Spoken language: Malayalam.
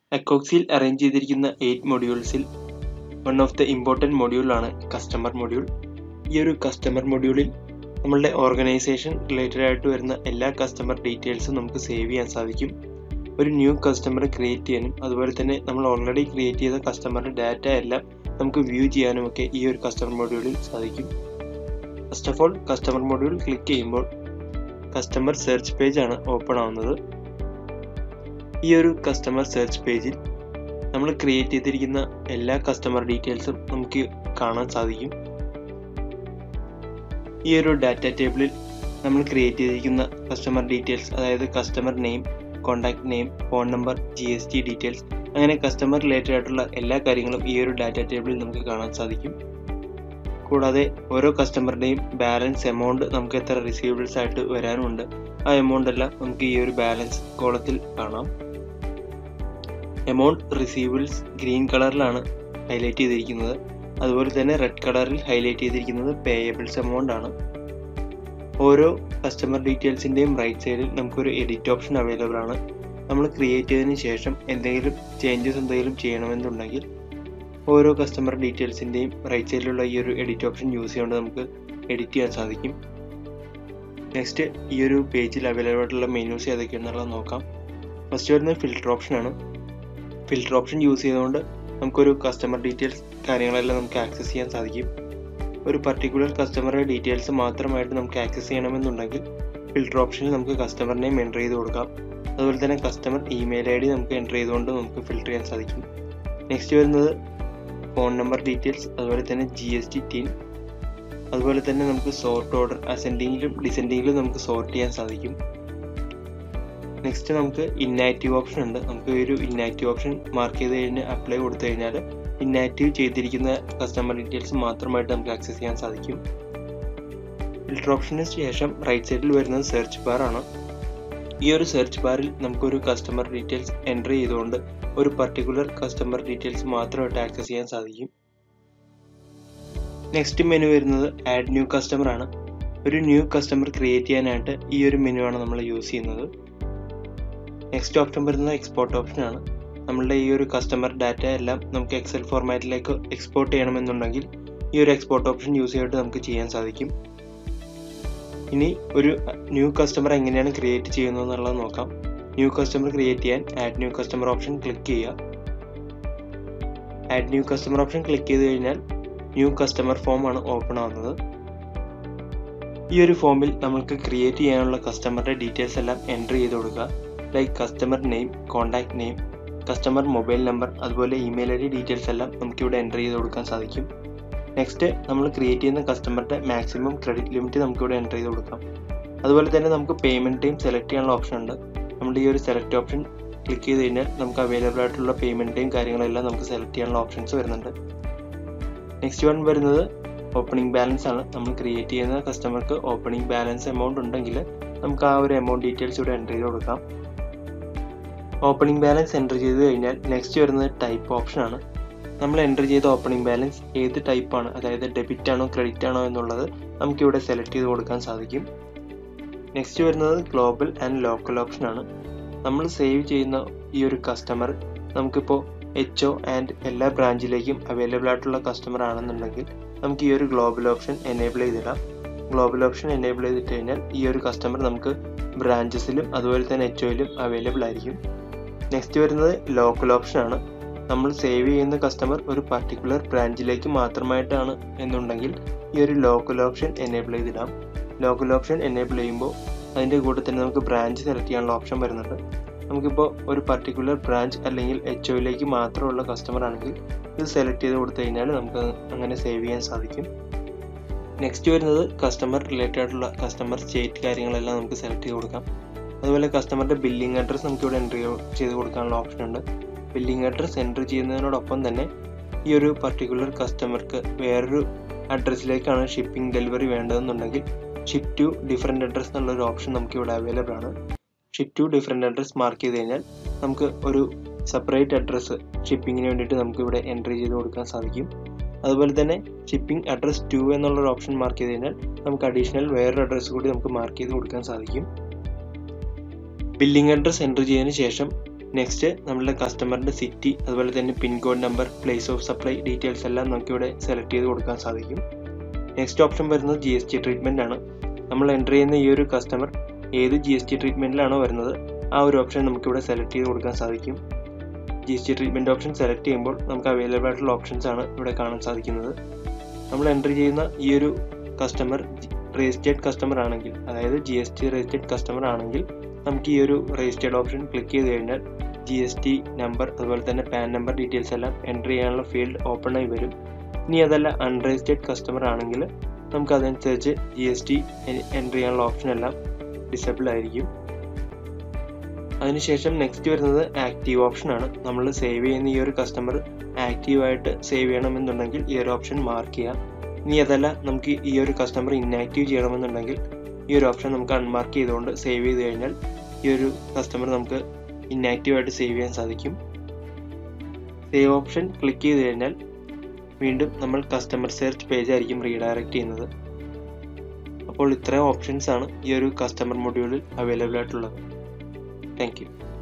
എക്കോക്സിയിൽ അറേഞ്ച് ചെയ്തിരിക്കുന്ന എയ്റ്റ് മൊഡ്യൂൾസിൽ വൺ ഓഫ് ദ ഇമ്പോർട്ടൻറ്റ് മൊഡ്യൂളാണ് കസ്റ്റമർ മൊഡ്യൂൾ ഈ ഒരു കസ്റ്റമർ മൊഡ്യൂളിൽ നമ്മളുടെ ഓർഗനൈസേഷൻ റിലേറ്റഡ് ആയിട്ട് വരുന്ന എല്ലാ കസ്റ്റമർ ഡീറ്റെയിൽസും നമുക്ക് സേവ് ചെയ്യാൻ സാധിക്കും ഒരു ന്യൂ കസ്റ്റമറെ ക്രിയേറ്റ് ചെയ്യാനും അതുപോലെ തന്നെ നമ്മൾ ഓൾറെഡി ക്രിയേറ്റ് ചെയ്ത കസ്റ്റമറുടെ ഡാറ്റ എല്ലാം നമുക്ക് വ്യൂ ചെയ്യാനും ഒക്കെ ഈ ഒരു കസ്റ്റമർ മൊഡ്യൂളിൽ സാധിക്കും first of all customer module click ചെയ്യുമ്പോൾ കസ്റ്റമർ സെർച്ച് പേജ് ആണ് ഓപ്പൺ ആവുന്നത് ഈ ഒരു കസ്റ്റമർ സെർച്ച് പേജിൽ നമ്മൾ ക്രിയേറ്റ് ചെയ്തിരിക്കുന്ന എല്ലാ കസ്റ്റമർ ഡീറ്റെയിൽസും നമുക്ക് കാണാൻ സാധിക്കും ഈ ഒരു ഡാറ്റ ടേബിളിൽ നമ്മൾ ക്രിയേറ്റ് ചെയ്തിരിക്കുന്ന കസ്റ്റമർ ഡീറ്റെയിൽസ് അതായത് customer name contact name phone number G S T details അങ്ങനെ കസ്റ്റമർ റിലേറ്റഡ് ആയിട്ടുള്ള എല്ലാ കാര്യങ്ങളും ഈ ഒരു ഡാറ്റ ടേബിളിൽ നമുക്ക് കാണാൻ സാധിക്കും കൂടാതെ ഓരോ കസ്റ്റമറുടെയും ബാലൻസ് എമൗണ്ട് നമുക്ക് എത്ര റിസീവബിൾസ് ആയിട്ട് വരാനുണ്ട് ആ എമൗണ്ട് എല്ലാം നമുക്ക് ഈ ഒരു ബാലൻസ് കോളത്തിൽ കാണാം എമൗണ്ട് റിസീവബിൾസ് ഗ്രീൻ കളറിലാണ് ഹൈലൈറ്റ് ചെയ്തിരിക്കുന്നത് അതുപോലെ തന്നെ റെഡ് കളറിൽ ഹൈലൈറ്റ് ചെയ്തിരിക്കുന്നത് പേയബിൾസ് എമൗണ്ട് ആണ് ഓരോ കസ്റ്റമർ ഡീറ്റെയിൽസിൻ്റെയും റൈറ്റ് സൈഡിൽ നമുക്കൊരു എഡിറ്റ് ഓപ്ഷൻ അവൈലബിൾ ആണ് നമ്മൾ ക്രിയേറ്റ് ചെയ്തതിന് ശേഷം എന്തെങ്കിലും ചേഞ്ചസ് എന്തെങ്കിലും ചെയ്യണമെന്നുണ്ടെങ്കിൽ ഓരോ കസ്റ്റമർ ഡീറ്റെയിൽസിൻ്റെയും റൈറ്റ് സൈഡിലുള്ള ഈ ഒരു എഡിറ്റ് ഓപ്ഷൻ യൂസ് ചെയ്തുകൊണ്ട് നമുക്ക് എഡിറ്റ് ചെയ്യാൻ സാധിക്കും നെക്സ്റ്റ് ഈ ഒരു പേജിൽ അവൈലബിൾ ആയിട്ടുള്ള മെനൂസ് ഏതൊക്കെയാണെന്നുള്ളത് നോക്കാം ഫസ്റ്റ് വരുന്നത് ഫിൽറ്റർ ഓപ്ഷനാണ് ഫിൽറ്റർ ഓപ്ഷൻ യൂസ് ചെയ്തുകൊണ്ട് നമുക്കൊരു കസ്റ്റമർ ഡീറ്റെയിൽസ് കാര്യങ്ങളെല്ലാം നമുക്ക് ആക്സസ് ചെയ്യാൻ സാധിക്കും ഒരു പർട്ടിക്കുലർ കസ്റ്റമറുടെ ഡീറ്റെയിൽസ് മാത്രമായിട്ട് നമുക്ക് ആക്സസ് ചെയ്യണമെന്നുണ്ടെങ്കിൽ ഫിൽറ്റർ ഓപ്ഷനിൽ നമുക്ക് കസ്റ്റമർ നെയിം എൻ്റർ ചെയ്ത് കൊടുക്കാം അതുപോലെ തന്നെ കസ്റ്റമർ ഇമെയിൽ ഐ ഡി നമുക്ക് എൻ്റർ ചെയ്തുകൊണ്ട് നമുക്ക് ഫിൽറ്റർ ചെയ്യാൻ സാധിക്കും നെക്സ്റ്റ് വരുന്നത് ഫോൺ നമ്പർ ഡീറ്റെയിൽസ് അതുപോലെ തന്നെ ജി എസ് ടി ടീം അതുപോലെ തന്നെ നമുക്ക് സോർട്ട് ഓർഡർ അസെൻഡിങ്ങിലും ഡിസെൻഡിങ്ങിലും നമുക്ക് സോർട്ട് ചെയ്യാൻ സാധിക്കും നെക്സ്റ്റ് നമുക്ക് ഇന്നാക്റ്റീവ് ഓപ്ഷൻ ഉണ്ട് നമുക്ക് ഒരു ഇന്നാക്റ്റീവ് ഓപ്ഷൻ മാർക്ക് ചെയ്ത് കഴിഞ്ഞ് അപ്ലൈ കൊടുത്തു കഴിഞ്ഞാൽ ഇന്നാക്റ്റീവ് ചെയ്തിരിക്കുന്ന കസ്റ്റമർ ഡീറ്റെയിൽസ് മാത്രമായിട്ട് നമുക്ക് ആക്സസ് ചെയ്യാൻ സാധിക്കും ഫിൽറ്റർ ഓപ്ഷന് ശേഷം റൈറ്റ് സൈഡിൽ വരുന്നത് സെർച്ച് ബാർ ആണ് ഈ ഒരു സെർച്ച് ബാറിൽ നമുക്കൊരു കസ്റ്റമർ ഡീറ്റെയിൽസ് എൻ്റർ ചെയ്തുകൊണ്ട് ഒരു പർട്ടിക്കുലർ കസ്റ്റമർ ഡീറ്റെയിൽസ് മാത്രമായിട്ട് ആക്സസ് ചെയ്യാൻ സാധിക്കും നെക്സ്റ്റ് മെനു വരുന്നത് ആഡ് ന്യൂ കസ്റ്റമർ ആണ് ഒരു ന്യൂ കസ്റ്റമർ ക്രിയേറ്റ് ചെയ്യാനായിട്ട് ഈ ഒരു മെനു ആണ് നമ്മൾ യൂസ് ചെയ്യുന്നത് നെക്സ്റ്റ് ഓപ്ഷൻ വരുന്നത് എക്സ്പോർട്ട് ഓപ്ഷൻ ആണ് നമ്മളുടെ ഈ ഒരു കസ്റ്റമർ ഡാറ്റ എല്ലാം നമുക്ക് എക്സൽ ഫോർമാറ്റിലേക്ക് എക്സ്പോർട്ട് ചെയ്യണമെന്നുണ്ടെങ്കിൽ ഈ ഒരു എക്സ്പോർട്ട് ഓപ്ഷൻ യൂസ് ചെയ്തിട്ട് നമുക്ക് ചെയ്യാൻ സാധിക്കും ഇനി ഒരു ന്യൂ കസ്റ്റമർ എങ്ങനെയാണ് ക്രിയേറ്റ് ചെയ്യുന്നത് എന്നുള്ളത് നോക്കാം ന്യൂ കസ്റ്റമർ ക്രിയേറ്റ് ചെയ്യാൻ add new customer option click ചെയ്യുക add new customer option click ചെയ്ത് കഴിഞ്ഞാൽ ന്യൂ കസ്റ്റമർ ഫോം ആണ് ഓപ്പൺ ആവുന്നത് ഈ ഒരു ഫോമിൽ നമുക്ക് ക്രിയേറ്റ് ചെയ്യാനുള്ള കസ്റ്റമറുടെ ഡീറ്റെയിൽസ് എല്ലാം എൻ്റർ ചെയ്ത് കൊടുക്കുക like customer name contact name customer mobile number അതുപോലെ ഇമെയിൽ ഐ ഡി ഡീറ്റെയിൽസ് എല്ലാം നമുക്കിവിടെ എൻ്റർ ചെയ്ത് കൊടുക്കാൻ സാധിക്കും നെക്സ്റ്റ് നമ്മൾ ക്രിയേറ്റ് ചെയ്യുന്ന കസ്റ്റമറുടെ മാക്സിമം ക്രെഡിറ്റ് ലിമിറ്റ് നമുക്കിവിടെ എൻ്റർ ചെയ്ത് കൊടുക്കാം അതുപോലെ തന്നെ നമുക്ക് പേയ്മെൻറ്റ് ടൈം സെലക്ട് ചെയ്യാനുള്ള ഓപ്ഷൻ ഉണ്ട് നമ്മുടെ ഈ ഒരു സെലക്ട് ഓപ്ഷൻ ക്ലിക്ക് ചെയ്ത് കഴിഞ്ഞാൽ നമുക്ക് അവൈലബിൾ ആയിട്ടുള്ള പേയ്മെൻറ്റ് ടൈം കാര്യങ്ങളെല്ലാം നമുക്ക് സെലക്ട് ചെയ്യാനുള്ള ഓപ്ഷൻസ് വരുന്നുണ്ട് നെക്സ്റ്റ് വൺ വരുന്നത് ഓപ്പണിംഗ് ബാലൻസ് ആണ് നമ്മൾ ക്രിയേറ്റ് ചെയ്യുന്ന കസ്റ്റമർക്ക് ഓപ്പണിംഗ് ബാലൻസ് എമൗണ്ട് ഉണ്ടെങ്കിൽ നമുക്ക് ആ ഒരു എമൗണ്ട് ഡീറ്റെയിൽസ് ഇവിടെ എൻ്റർ ചെയ്ത് കൊടുക്കാം ഓപ്പണിംഗ് ബാലൻസ് എൻ്റർ ചെയ്ത് കഴിഞ്ഞാൽ നെക്സ്റ്റ് വരുന്നത് ടൈപ്പ് ഓപ്ഷൻ ആണ് നമ്മൾ എൻ്റർ ചെയ്ത ഓപ്പണിംഗ് ബാലൻസ് ഏത് ടൈപ്പാണ് അതായത് ഡെബിറ്റ് ആണോ ക്രെഡിറ്റ് ആണോ എന്നുള്ളത് നമുക്കിവിടെ സെലക്ട് ചെയ്ത് കൊടുക്കാൻ സാധിക്കും നെക്സ്റ്റ് വരുന്നത് ഗ്ലോബൽ ആൻഡ് ലോക്കൽ ഓപ്ഷൻ ആണ് നമ്മൾ സേവ് ചെയ്യുന്ന ഈ ഒരു കസ്റ്റമർ നമുക്കിപ്പോൾ എച്ച് ഒ ആൻഡ് എല്ലാ ബ്രാഞ്ചിലേക്കും അവൈലബിൾ ആയിട്ടുള്ള കസ്റ്റമർ ആണെന്നുണ്ടെങ്കിൽ നമുക്ക് ഈ ഒരു ഗ്ലോബൽ ഓപ്ഷൻ എനേബിൾ ചെയ്തിടാം ഗ്ലോബൽ ഓപ്ഷൻ എനേബിൾ ചെയ്തിട്ട് കഴിഞ്ഞാൽ ഈ ഒരു കസ്റ്റമർ നമുക്ക് ബ്രാഞ്ചസിലും അതുപോലെ തന്നെ എച്ച് ഒയിലും അവൈലബിൾ ആയിരിക്കും നെക്സ്റ്റ് വരുന്നത് ലോക്കൽ ഓപ്ഷൻ ആണ് നമ്മൾ സേവ് ചെയ്യുന്ന കസ്റ്റമർ ഒരു പർട്ടിക്കുലർ ബ്രാഞ്ചിലേക്ക് മാത്രമായിട്ടാണ് എന്നുണ്ടെങ്കിൽ ഈ ഒരു ലോക്കൽ ഓപ്ഷൻ എനേബിൾ ചെയ്തിടാം ലോക്കൽ ഓപ്ഷൻ എനേബിൾ ചെയ്യുമ്പോൾ അതിൻ്റെ കൂടെ തന്നെ നമുക്ക് ബ്രാഞ്ച് സെലക്ട് ചെയ്യാനുള്ള ഓപ്ഷൻ വരുന്നുണ്ട് നമുക്കിപ്പോൾ ഒരു പർട്ടിക്കുലർ ബ്രാഞ്ച് അല്ലെങ്കിൽ എച്ച് ഒയിലേക്ക് മാത്രമുള്ള കസ്റ്റമർ ആണെങ്കിൽ ഇത് സെലക്ട് ചെയ്ത് കൊടുത്തു കഴിഞ്ഞാൽ നമുക്ക് അങ്ങനെ സേവ് ചെയ്യാൻ സാധിക്കും നെക്സ്റ്റ് വരുന്നത് കസ്റ്റമർ റിലേറ്റഡ് ആയിട്ടുള്ള കസ്റ്റമർ സ്റ്റേറ്റ് കാര്യങ്ങളെല്ലാം നമുക്ക് സെലക്ട് ചെയ്ത് കൊടുക്കാം അതുപോലെ കസ്റ്റമറുടെ ബില്ലിംഗ് അഡ്രസ്സ് നമുക്ക് ഇവിടെ എൻ്റർ ചെയ്ത് കൊടുക്കാനുള്ള ഓപ്ഷൻ ഉണ്ട് ബില്ലിംഗ് അഡ്രസ്സ് എൻ്റർ ചെയ്യുന്നതിനോടൊപ്പം തന്നെ ഈ ഒരു പർട്ടിക്കുലർ കസ്റ്റമർക്ക് വേറൊരു അഡ്രസ്സിലേക്കാണ് ഷിപ്പിംഗ് ഡെലിവറി വേണ്ടതെന്നുണ്ടെങ്കിൽ ഷിപ്പ് ടു ഡിഫറെൻ്റ് അഡ്രസ്സ് എന്നുള്ളൊരു ഓപ്ഷൻ നമുക്ക് ഇവിടെ അവൈലബിൾ ആണ് ship to different address mark ചെയ്ത് കഴിഞ്ഞാൽ നമുക്ക് ഒരു സെപ്പറേറ്റ് അഡ്രസ്സ് ഷിപ്പിങ്ങിന് വേണ്ടിയിട്ട് നമുക്ക് ഇവിടെ എൻ്റർ ചെയ്ത് കൊടുക്കാൻ സാധിക്കും അതുപോലെ തന്നെ ഷിപ്പിംഗ് അഡ്രസ് ടു എന്നുള്ളൊരു ഓപ്ഷൻ മാർക്ക് ചെയ്ത് കഴിഞ്ഞാൽ നമുക്ക് അഡീഷണൽ വേറൊരു അഡ്രസ്സ് കൂടി നമുക്ക് മാർക്ക് ചെയ്ത് കൊടുക്കാൻ സാധിക്കും ബില്ലിംഗ് അഡ്രസ് എൻ്റർ ചെയ്തതിന് ശേഷം നെക്സ്റ്റ് നമ്മളുടെ കസ്റ്റമറിൻ്റെ സിറ്റി അതുപോലെ തന്നെ pincode number place of supply details എല്ലാം നമുക്ക് ഇവിടെ സെലക്ട് ചെയ്ത് കൊടുക്കാൻ സാധിക്കും നെക്സ്റ്റ് ഓപ്ഷൻ വരുന്നത് ജി എസ് ടി ട്രീറ്റ്മെൻ്റ് ആണ് നമ്മൾ എൻ്റർ ചെയ്യുന്ന ഈ ഒരു കസ്റ്റമർ ഏത് ജി എസ് ടി ട്രീറ്റ്മെൻറ്റിലാണോ വരുന്നത് ആ ഒരു ഓപ്ഷൻ നമുക്കിവിടെ സെലക്ട് ചെയ്ത് കൊടുക്കാൻ സാധിക്കും G S T treatment option select ചെയ്യുമ്പോൾ നമുക്ക് അവൈലബിൾ ആയിട്ടുള്ള ഓപ്ഷൻസ് ആണ് ഇവിടെ കാണാൻ സാധിക്കുന്നത് നമ്മൾ എൻ്റർ ചെയ്യുന്ന ഈ ഒരു കസ്റ്റമർ രജിസ്റ്റേർഡ് കസ്റ്റമർ ആണെങ്കിൽ അതായത് G S T registered customer ആണെങ്കിൽ നമുക്ക് ഈ ഒരു രജിസ്റ്റേർഡ് ഓപ്ഷൻ ക്ലിക്ക് ചെയ്ത് കഴിഞ്ഞാൽ ജി എസ് ടി നമ്പർ അതുപോലെ തന്നെ പാൻ നമ്പർ ഡീറ്റെയിൽസ് എല്ലാം എൻ്റർ ചെയ്യാനുള്ള ഫീൽഡ് ഓപ്പൺ ആയി വരും ഇനി അതല്ല അൺരജിസ്റ്റേർഡ് കസ്റ്റമർ ആണെങ്കിൽ നമുക്ക് അതനുസരിച്ച് ജി എസ് ടി എൻ്റർ ചെയ്യാനുള്ള ഓപ്ഷൻ എല്ലാം ഡിസേബിൾ ആയിരിക്കും അതിനുശേഷം നെക്സ്റ്റ് വരുന്നത് ആക്റ്റീവ് ഓപ്ഷൻ ആണ് നമ്മൾ സേവ് ചെയ്യുന്ന ഈ ഒരു കസ്റ്റമർ ആക്റ്റീവായിട്ട് സേവ് ചെയ്യണമെന്നുണ്ടെങ്കിൽ ഈ ഒരു ഓപ്ഷൻ മാർക്ക് ചെയ്യാം ഇനി അതല്ല നമുക്ക് ഈ ഒരു കസ്റ്റമർ ഇന്നാക്റ്റീവ് ചെയ്യണമെന്നുണ്ടെങ്കിൽ ഈ ഒരു ഓപ്ഷൻ നമുക്ക് അൺമാർക്ക് ചെയ്തുകൊണ്ട് സേവ് ചെയ്ത് കഴിഞ്ഞാൽ ഈ ഒരു കസ്റ്റമർ നമുക്ക് ഇന്നാക്റ്റീവായിട്ട് സേവ് ചെയ്യാൻ സാധിക്കും സേവ് ഓപ്ഷൻ ക്ലിക്ക് ചെയ്ത് കഴിഞ്ഞാൽ വീണ്ടും നമ്മൾ കസ്റ്റമർ സെർച്ച് പേജ് ആയിരിക്കും റീഡയറക്റ്റ് ചെയ്യുന്നത് അപ്പോൾ ഇത്രയും ഓപ്ഷൻസ് ആണ് ഈ ഒരു കസ്റ്റമർ മൊഡ്യൂളിൽ അവൈലബിൾ ആയിട്ടുള്ളത് താങ്ക് യു